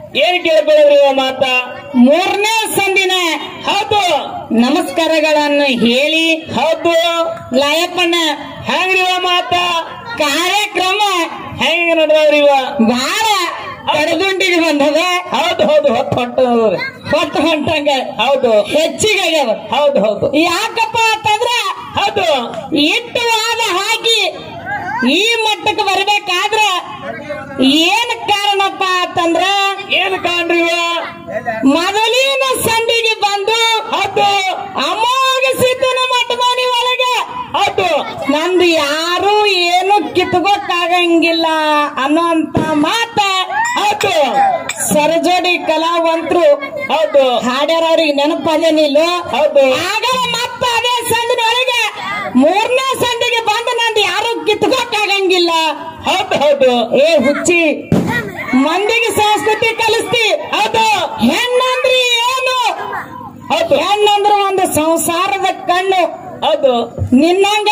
ಏನ್ ಕೇಳ್ಕೊಳ್ಳೋದ್ರಿ ಇವ ಮಾತ ಮೂರನೇ ಸಂದಿನ ಹೌದು ನಮಸ್ಕಾರಗಳನ್ನು ಹೇಳಿ ಹೌದು ಲಯಪ್ಪಣ್ಣ ಹೆಂಗ್ರಿ ಇವ ಮಾತ ಕಾರ್ಯಕ್ರಮ ಹೆಂಗ ನಡೆದವ್ರಿ ಇವ ಬಹಳ ಕಡದುಂಡಿಗೆ ಬಂದದ ಹೌದು ಹೌದು ಹೊತ್ತು ಹೊಂಟದ್ರಿ ಹೊತ್ತು ಹೊಂಟಂಗ ಹೌದು ಹೆಚ್ಚಿಗೆ ಆಗ್ಯಾವ ಹೌದು ಹೌದು ಯಾಕಪ್ಪ ಅಂತಂದ್ರ ಹೌದು ಇಟ್ಟು ವಾದ ಹಾಕಿ ಈ ಮಟ್ಟಕ್ಕೆ ಬರ್ಬೇಕಾದ್ರ ಏನ್ ಕಾರಣಪ್ಪ ಅಂತಂದ್ರ ಏನ್ ಕಾಣ್ರಿ ಇವ ಮೊದಲಿನ ಸಂದಿಗೆ ಬಂದು ಹೌದು ಅಮೋಘ ಸಿದ್ದನ ಮಠಮನಿ ಒಳಗೆ ಹೌದು ನಂದು ಯಾರು ಏನು ಕಿತ್ಕೋಕ್ಕಾಗಂಗಿಲ್ಲ ಅನ್ನೋಂತ ಮಾತ ಹೌದು ಸರಜೋಡಿ ಕಲಾವಂತರು ಹೌದು ಹಾಡ್ಯಾರ ಅವ್ರಿಗೆ ನೆನಪದೇನಿಲ್ಲ ಹೌದು ಆಗಲೇ ಮತ್ತ ಅದೇ ಸಂದಿನೊಳಗೆ ಮೂರನೇ ಸಂದಿಗೆ ಬಂದು ನಂದು ಯಾರು ಕಿತ್ಕೋಕ್ಕಾಗಂಗಿಲ್ಲ ಹೌದು ಹೌದು ಏ ಹುಚ್ಚಿ ಮಂದಿಗೆ ಸಂಸ್ಕೃತಿ ಕಲಿಸ್ತಿ ಹೌದು ಹೆಣ್ಣಂದ್ರಿ ಏನು ಹೌದು ಹೆಣ್ಣಂದ್ರ ಒಂದು ಸಂಸಾರದ ಕಣ್ಣು ಹೌದು ನಿನ್ನಂಗ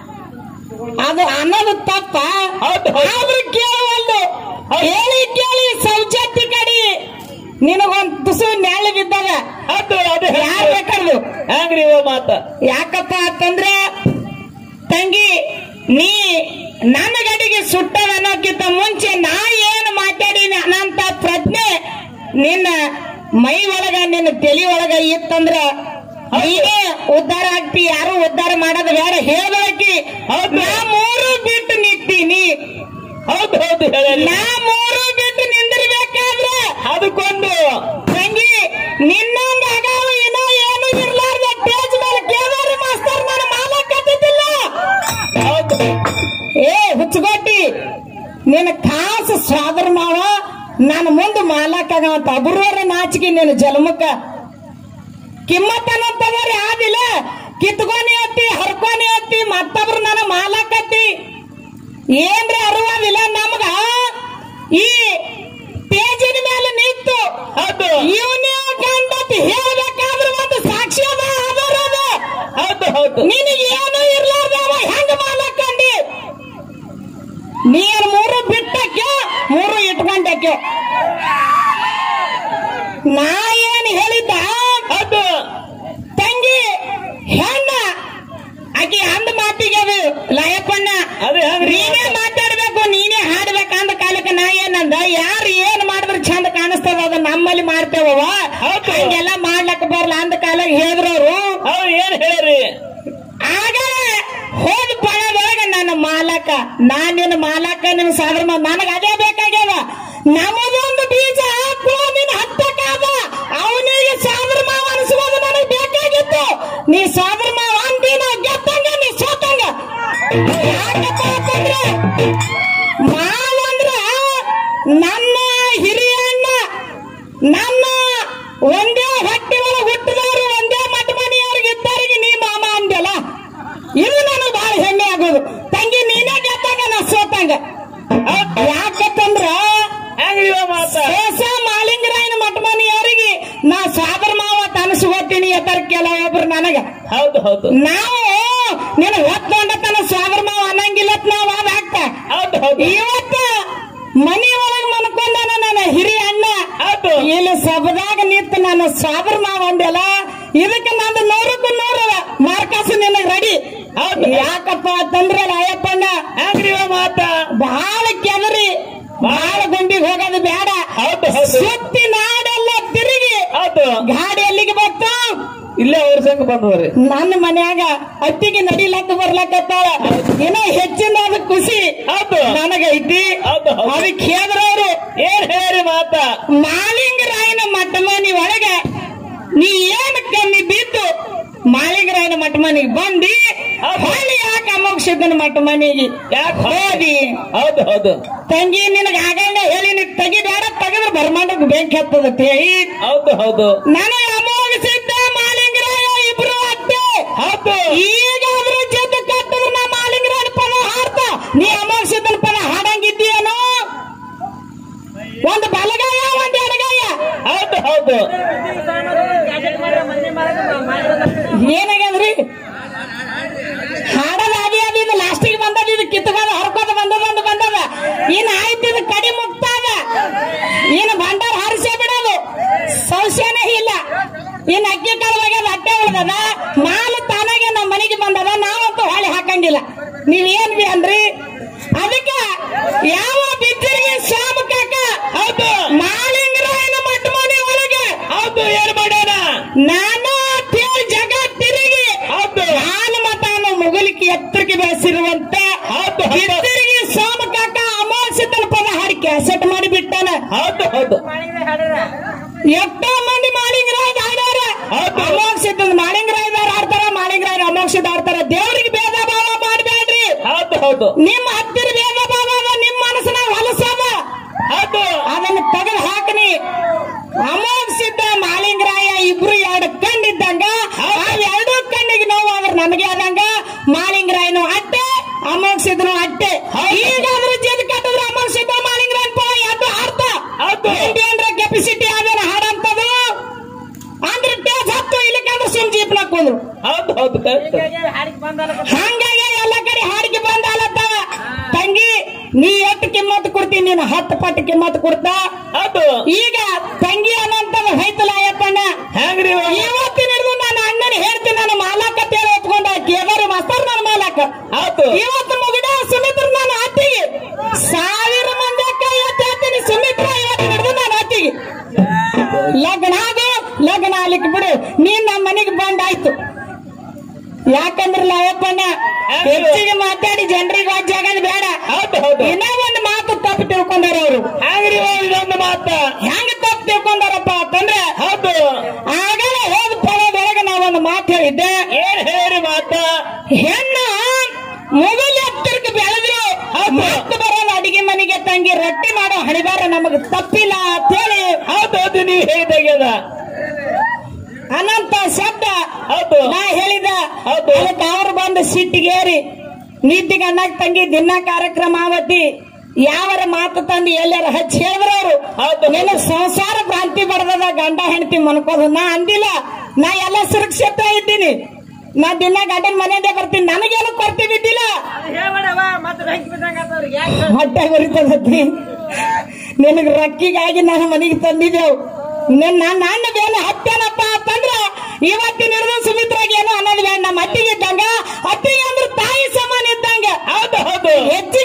ಅದು ಅನ್ನೋದು ತಪ್ಪ ಹೌದು, ಹೌದು. ಆದ್ರೂ ಕೇಳುವಲ್ದು ಕೇಳಿ ಕೇಳಿ ಸೌಜತ್ತಿ ಕಡಿ ನಿನಗೊಂದ್ ತುಸು ನೆಳ್ಳು ಬಿದ್ದಾಗ ಹೌದು ಅದೇ ಯಾರ್ ಬೇಕಾದ್ರು ಹೆಂಗ್ರಿ ಇವ ಮಾತ ಯಾಕಪ್ಪ ಅಂತಂದ್ರೆ ತಂಗಿ ನೀ ನನ್ನ ಗಡಿಗೆ ಸುಟ್ಟದ ಅನ್ನೋಕ್ಕಿಂತ ಮುಂಚೆ ನಾ ಏನು ಮಾತಾಡೀನಿ ಅನ್ನಂತ ಪ್ರಜ್ಞೆ ನಿನ್ನ ಮೈ ಒಳಗ ನಿನ್ನ ತಲೆ ಒಳಗ ಇತ್ತಂದ್ರ ನೀನೇ ಉದ್ಧಾರ ಆಗ್ತಿ ಯಾರು ಉದ್ಧಾರ ಮಾಡೋದು ಬೇಡ ಹೇಳ್ಬೇಕಿ ಹೌದು. ನಾ ಮೂರು ಬಿಟ್ಟು ನಿಂತೀನಿ ಹೌದು ಹೌದು ಹೇಳಿ ನಾ ಮೂರು ಬಿಟ್ಟು ನಿಂದಿರ್ಬೇಕಾದ್ರೆ ಅದಕ್ಕೊಂದು ತಂಗಿ ನಿನ್ನಂಗ ಅಗಾವು ಏನೋ ಏನು ಇರ್ಲಾರ್ದ ಟೇಜ್ ಮೇಲೆ ಕೇದಾರಿ ಮಾಸ್ತರ್ ನಾನು ಮಾಲಕತ್ತಿದ್ದಿಲ್ಲ ಹೌದು ಏ ಹುಚ್ಚುಗೊಟ್ಟಿ ನಿನ್ನ ಖಾಸ ಸ್ವಾದರ್ ಮಾವ ನಾನು ಮುಂದೆ ಮಾಲಕ್ಕಾಗವಂತ ಅಬ್ರವರ ನಾಚಿಕೆ ನಿನ್ನ ಜನ್ಮಕ್ಕ ಕಿಮ್ಮತ್ ಅನ್ನೋಂತವ್ರು ಯಾವ್ದಿಲ್ಲ ಕಿತ್ಕೊನಿ ಅತ್ತಿ ಹರ್ಕೊನಿ ಅತ್ತಿ ಮತ್ತೊಬ್ರು ನನ್ನ ಮಾಲಕತ್ತಿ ಏನ್ರಿ ಅರುವಾದಿಲ್ಲ ನಮಗ ಈ ಪೇಜಿನ ಮೇಲೆ ನಿಂತು ಹೌದು ಇವನೇ ಗಂಡತಿ ಹೇಳ್ಬೇಕಾದ್ರೆ ಒಂದು ಸಾಕ್ಷಿ ಅದ ಆಧಾರ ಅದ ಹೌದು ಹೌದು ನಿನಗೆ ಏನು ಇರ್ಲಾರ್ದ ಅವ ಹೆಂಗ ಮಾಲಕ್ಕಂಡಿ ನೀನ್ ಮೂರು ಬಿಟ್ಟಕ್ಕೆ ಮೂರು ಇಟ್ಕೊಂಡಕ್ಕೆ ನಾ ಏನ್ ಹೇಳಿದ್ದ ಹೌದು ತಂಗಿ ಹೆಣ್ಣ ಆಕಿ ಅಂದ ಮಾತಿಗೆ ಅದು ಲಯಪ್ಪಣ್ಣ ಅದೇ ಹೆಂಗ್ರಿ ನೀನೇ ಮಾತಾಡ್ಬೇಕು ನೀನೇ ಹಾಡ್ಬೇಕಂದ ಕಾಲಕ್ಕೆ ನಾ ಏನಂದ ಯಾರು ಏನ್ ಮಾಡಿದ್ರೆ ಚಂದ ಕಾಣಿಸ್ತದ ಅದು ನಮ್ಮಲ್ಲಿ ಮಾಡ್ತೇವವ ಹೌದು. ಹಂಗೆಲ್ಲ ಮಾಡ್ಲಕ್ ಬರಲ್ಲ ಅಂದ ಕಾಲಾಗ ಹೇಳಿದ್ರವ್ರು ಹೌದು ಏನ್ ಹೇಳ್ರಿ ಆಗ ಹೋದ ಪಣದೊಳಗ ನನ್ನ ಮಾಲಕ ನಾನ್ ನಿನ್ನ ಮಾಲಕ ನಿನ್ನ ಸಾದ್ರ ನನಗ ಅದೇ ಬೇಕಾಗ್ಯದ ನಮ್ಮದೊಂದು ಬೀಜ ಹಾಕುವ ನಿನ್ನ ಹತ್ತಕ್ಕಾದ ಅವನಿಗೆ ಸಾದ್ರ ಮಾವ ಅನಿಸ್ಬೋದು ನನಗೆ ಬೇಕಾಗಿತ್ತು ನೀ ಸಾದ್ರ ಮಾವ ಅಂತಿ ನಾ ಗೆತ್ತಂಗ ನೀ ಸೋತಂಗ ಯಾಕಪ್ಪ ಅಂತಂದ್ರೆ ಮಾವ ಅಂದ್ರ ನನ್ನ ಹಿರಿಯ ಅಣ್ಣ ನನ್ನ ಒಂದೇ ಹೊಟ್ಟೆ ಒಳಗೆ ಹುಟ್ಟಿದವರು ಒಂದೇ ಮಠ ಮನೆಯವ್ರಿಗೆ ಇದ್ದವರಿಗೆ ನೀ ಮಾಮ ಅಂದ್ಯಲ್ಲ ಇದು ನನಗೆ ಬಹಳ ಹೆಮ್ಮೆ ಆಗೋದು ತಂಗಿ ನೀನೇ ಗೆದ್ದಾಗ ನಾ ಸೋತಂಗ ಯಾಕಂದ್ರ ಹೆಂಗ್ರಿ ಇವ ಮಾತ ದೇಶ ಮಾಲಿಂಗರಾಯನ ಮಠ ಮನೆಯವರಿಗೆ ನಾ ಸಾದರ ಮಾವ ತನಸ್ಕೊತೀನಿ ಎತ್ತರ ಕೆಲವೊಬ್ರು ನನಗ ಹೌದು ಹೌದು ನಾವು ನಿನ್ನ ಹೊತ್ಕೊಂಡ ತನ ಸಾದರ ಮಾವ ಅನ್ನಂಗಿಲ್ಲ ನಾವು ಅದ ಆಗ್ತ ಹೌದು ಹೌದು ಇವತ್ತ ಮನಿ ಒಳಗ್ ಮನ್ಕೊಂಡಾನ ನನ್ನ ಹಿರಿಯ ಅಣ್ಣ ಹೌದು ಇಲ್ಲಿ ಸಬದಾಗ ನಿಂತು ನಾನು ಸಾಬರ ಮಾವ ಅಂದೆಲ್ಲ ಇದಕ್ಕೆ ನಂದು ನೂರಕ್ಕೂ ನೂರು ಮಾರ್ಕಸ್ ನಿನಗ್ ರೆಡಿ ಹೌದು. ಯಾಕಪ್ಪ ಅಂತಂದ್ರೆ ಅಯ್ಯಪ್ಪಣ್ಣ ಹೆಂಗ್ರಿ ಇವ ಮಾತ ಬಹಳ ಕೆದರಿ ಬಹಳ ಗುಂಡಿಗೆ ಹೋಗೋದು ಬೇಡ ಹೌದು ಹೌದು ಸುತ್ತಿ ನಾಡೆಲ್ಲ ತಿರುಗಿ ಹೌದು ಗಾಡಿ ಎಲ್ಲಿಗೆ ಬರ್ತು ಇಲ್ಲೇ ಅವ್ರ ಸಂಘ ಬಂದವ್ರಿ ನನ್ನ ಮನ್ಯಾಗ ಅತ್ತಿಗೆ ನಡಿಲಕ್ಕ ಬರ್ಲಕ್ಕತ್ತಾಳ ಏನೋ ಹೆಚ್ಚಿನ ಅದು ಖುಷಿ ಹೌದು ನನಗೈತಿ ಹೌದು, ಹೌದು. ಅದಕ್ಕೆ ಹೇಳಿದ್ರವ್ರು ಏನ್ ಹೇಳ್ರಿ ಮಾತ ಮಾಲಿಂಗರಾಯನ ಮಠಮನಿ ಒಳಗ ನೀ ಏನ್ ಕಮ್ಮಿ ಬಿದ್ದು ಮಾಲಿಂಗರಾಯನ ಮಠಮನಿಗೆ ಬಂದಿ ಹೌದು. ಹೊಳ್ಳಿ ಯಾಕೆ ಅಮೋಕ್ಷದನ ಮಠಮನಿಗೆ ಯಾಕೆ ಹೋದಿ ಹೌದು ಹೌದು ತಂಗಿ ನಿನಗ ಆಗಂಗ ಹೇಳಿ ನೀ ತೆಗಿಬೇಡ ತೆಗೆದ್ರೆ ಬರ್ಮಾಡಕ್ ಬೆಂಕಿ ಹತ್ತದ ಹೇಳಿ ಹೌದು ಹೌದು ನನಗೆ ಅಮೋಘಸಿದ್ದ ಮಾಲಿಂಗರಾಯ ಇಬ್ರು ಅತ್ತೆ ಹೌದು ಈಗ ಅದ್ರ ಜೊತೆ ಕಟ್ಟಿದ್ರೆ ನಾ ಮಾಲಿಂಗರಾಯನ ಪದ ಹಾಡ್ತ ನೀ ಅಮೋಘಸಿದ್ದನ ಪದ ಹಾಡಂಗಿದ್ದೀಯೇನೋ ಒಂದು ಬಲಗಾಯ ಒಂದು ಎಡಗಾಯ ಹೌದು ಹೌದು ಏನಾಗ್ಯದ್ರಿ ಹಾಡದ ಅದಿ ಅದಿ ಇದು ಲಾಸ್ಟಿಗೆ ಬಂದದ ಇದು ಕಿತ್ಕೋದ ಹೊರಕೋದ ಬಂದದ ಒಂದು ಬಂದದ ಇನ್ ಆಯ್ತು ಇದು ಕಡಿ ಮುಕ್ತಾದ ಇನ್ನು ಭಂಡಾರ ಹರಿಸಿ ಬಂದದ ಮಾಲ ತಾನಾಗೆ ನಮ್ಮ ಮನೆಗೆ ಬಂದದ ನಾವಂತೂ ಹೊಳೆ ಹಾಕಂಗಿಲ್ಲ ನೀವೇನ್ ಬಿ ಅಂದ್ರಿ ಅದಕ್ಕ ಯಾವ ಬಿದ್ದರಿಗೆ ಶ್ಯಾಮ ಕಾಕ ಹೌದು ಮಾಲಿಂಗರಾಯನ ಮಟ್ಟ ಮನೆ ಒಳಗೆ ಹೌದು ಏನ್ ಮಾಡ್ಯಾನ ನಾನು ಅಂತೇಳಿ ಜಗ ತಿರುಗಿ ಹೌದು ನಾನು ಮತಾನು ಮುಗುಲಿಕ್ಕೆ ಎತ್ತರಕ್ಕೆ ಬೆಳೆಸಿರುವಂತ ಹೌದು, ಹೌದು. ಬಿದ್ದರಿಗೆ ಶ್ಯಾಮ ಕಾಕ ಅಮಾವಾಸ್ಯ ಪದ ಹಾಡಿ ಕ್ಯಾಸೆಟ್ ಮಾಡಿ ಬಿಟ್ಟಾನ ಹೌದು ಹೌದು ಎಷ್ಟೋ ಮಂದಿ ಮಾಳಿಂಗರಾಯ ಹಾಡ್ಯಾರ ಹೌದು. ಅಮೋಕ್ಷದ ಮಾಳಿಂಗರಾಯದಾರ ಆಡ್ತಾರ ಮಾಳಿಂಗರಾಯರ ಅಮೋಕ್ಷದ ಆಡ್ತಾರ ದೇವರಿಗೆ ಭೇದ ಭಾವ ಮಾಡಬೇಡ್ರಿ ಹೌದು ಹೌದು ನಿಮ್ಮ ಹತ್ತಿರ ಭೇದ ಭಾವ ಅದ ನಿಮ್ಮ ಮನಸ್ಸಿನಾಗ ಹೊಲಸದ ಹೌದು ಅದನ್ನ ತೆಗೆದು ಹಾಕನಿ ಅಮೋಕ್ಷಿದ್ದ ಮಾಳಿಂಗರಾಯ ಇಬ್ರು ಎರಡು ಕಣ್ಣಿದ್ದಂಗ ಆ ಎರಡು ಕಣ್ಣಿಗೆ ನೋವು ಆದ್ರೆ ನಮಗೆ ಆದಂಗ ಮಾಳಿಂಗರಾಯನು ಅಟ್ಟೆ ಅಮೋಕ್ಷಿದ್ನು ಅಟ್ಟೆ ಈಗಾದ್ರೂ ಜದ್ ಕಟ್ಟಿದ್ರೆ ಅಮೋಕ್ಷಿದ್ದ ಮಾಳಿಂಗರಾಯನ್ ಪೋ ಎರಡು ಹಾಡ್ತ ಹೌದು. ಏನ್ರ ಕೆಪಾಸಿಟಿ ಆದೇನ ಹಾಡಂತದು ಅಂದ್ರೆ ಟೇಜ್ ಹತ್ತು ಇಲ್ಲಕಂದ್ರೆ ಸುಮ್ ಜೀಪ್ ಹಾಕೋದು ಹೌದು ಹೌದು ಕರೆಕ್ಟ್ ಹಂಗಾಗಿ ಎಲ್ಲ ಕಡೆ ಹಾಡಿಕೆ ಬಂದ ಅಲ್ಲತ್ತಾವ ತಂಗಿ ನೀ ಎಷ್ಟು ಕಿಮ್ಮತ್ ಕೊಡ್ತೀನಿ ನೀನು ಹತ್ತು ಪಟ್ಟು ಕಿಮ್ಮತ್ ಕೊಡ್ತಾ ಹೌದು ಈಗ ತಂಗಿ ಅನ್ನಂತದ ಹೈತಲ ಅಯ್ಯಪ್ಪಣ್ಣ ಹೆಂಗ್ರಿ ಇವ? ಇವತ್ತಿನ ಹಿಡಿದು ನಾನು ಅಣ್ಣನ ಹೇಳ್ತೀನಿ ನನ್ನ ಮಾಲಕ ತೇಳಿ ಒಪ್ಕೊಂಡ ಕೇದಾರ ಮಾಸ್ತರ್ ನನ್ನ ಮಾಲಕ ಹೌದು ಇವತ್ತು ಮುಗಿದ ಸುಮಿತ್ರ ನಾನು ಅತ್ತಿಗೆ ಸಾವಿರ ಮಂದಿ ಕೈ ಎತ್ತಿ ಹೇಳ್ತೀನಿ ಸುಮಿತ್ರ ಇವತ್ತಿನ ಹಿಡಿದು ನಾನು ಅತ್ತಿಗೆ ಲಗ್ನ ಆಗು ಲಗ್ನ ಆಗ್ಲಿಕ್ಕೆ ಬಿಡು ನೀನ್ ನಮ್ಮ ಮನೆಗೆ ಬಂದಾಯ್ತು ಯಾಕಂದ್ರಲ್ಲ ಅಯ್ಯಪ್ಪಣ್ಣ ಹೆಚ್ಚಿಗೆ ಮಾತಾಡಿ ಜನರಿಗೆ ಜಗದ್ ಬೇಡ ಹೌದು ಹೌದು ಇನ್ನೂ ಒಂದು ಮಾತು ತಪ್ಪು ತಿಳ್ಕೊಂಡಾರ ಅವರು ಹೆಂಗ್ರಿ ಇವ ಇದೊಂದು ಮಾತ ಹೆಂಗ ತಪ್ಪು ತಿಳ್ಕೊಂಡಾರಪ್ಪ ಅಂತಂದ್ರೆ ಹೌದು ಆಗಲೇ ಹೋದ ಪದದೊಳಗೆ ನಾವೊಂದು ಮಾತು ಹೇಳಿದ್ದೆ ಏನ್ ಹೇಳಿ ಮಾತ ಹೆಣ್ಣು ಮೊದಲು ಎತ್ತರಕ್ಕೆ ಬೆಳೆದ್ರು ಮತ್ತೆ ಬರೋಲ್ಲ ಅಡಿಗೆ ಮನೆಗೆ ತಂಗಿ ರೊಟ್ಟಿ ಮಾಡೋ ಹಣಿಬಾರ ನಮಗ್ ತಪ್ಪಿಲ್ಲ ಅಂತೇಳಿ ಹೌದು ಹೌದು ನೀವು ಹೇಳಿದಾಗ್ಯದ ಅನಂತ ಶಬ್ದ ಹೌದು ನಾ ಹೇಳಿದ ಹೌದು. ಅದಕ್ಕೆ ಅವ್ರು ಬಂದು ಸಿಟ್ಟಿಗೇರಿ ನಿದ್ದಿಗೆ ಅಣ್ಣಕ್ ತಂಗಿ ದಿನ ಕಾರ್ಯಕ್ರಮ ಆವತ್ತಿ ಯಾವರ ಮಾತು ತಂದು ಎಲ್ಲಾರ ಹಚ್ಚಿ ಹೇಳಿದ್ರ ಅವರು ಹೌದು. ನಿನ್ನ ಸಂಸಾರ ಭ್ರಾಂತಿ ಬಡದದ ಗಂಡ ಹೆಂಡತಿ ಮನ್ಕೋದು ನಾ ಅಂದಿಲ್ಲ ನಾ ಎಲ್ಲ ಸುರಕ್ಷಿತ ಇದ್ದೀನಿ ನಾ ದಿನ ಗಂಡನ ಮನೆಯಿಂದ ಬರ್ತೀನಿ ನನಗೇನು ಕೊರತೆ ಬಿದ್ದಿಲ್ಲ ಹೊಟ್ಟೆ ಉರಿತದತ್ತಿ ನಿನಗೆ ರಕ್ಕಿಗಾಗಿ ನಾನು ಮನೆಗೆ ತಂದಿದ್ದೆವು ನಿನ್ನ ನನ್ನ ಬೇನೆ ಹತ್ತೇನಪ್ಪ ಅಂತಂದ್ರ ಇವತ್ತಿನ ಹಿಡಿದು ಸುಮಿತ್ರಾಗ ಏನು ಅನ್ನೋದು ಬೇಡ ನಮ್ಮ ಅತ್ತಿಗೆ ಇದ್ದಂಗ ಅತ್ತಿಗೆ ಅಂದ್ರೆ ತಾಯಿ ಸಮಾನ ಇದ್ದಂಗ ಹೌದು ಹೌದು ಹೆಚ್ಚು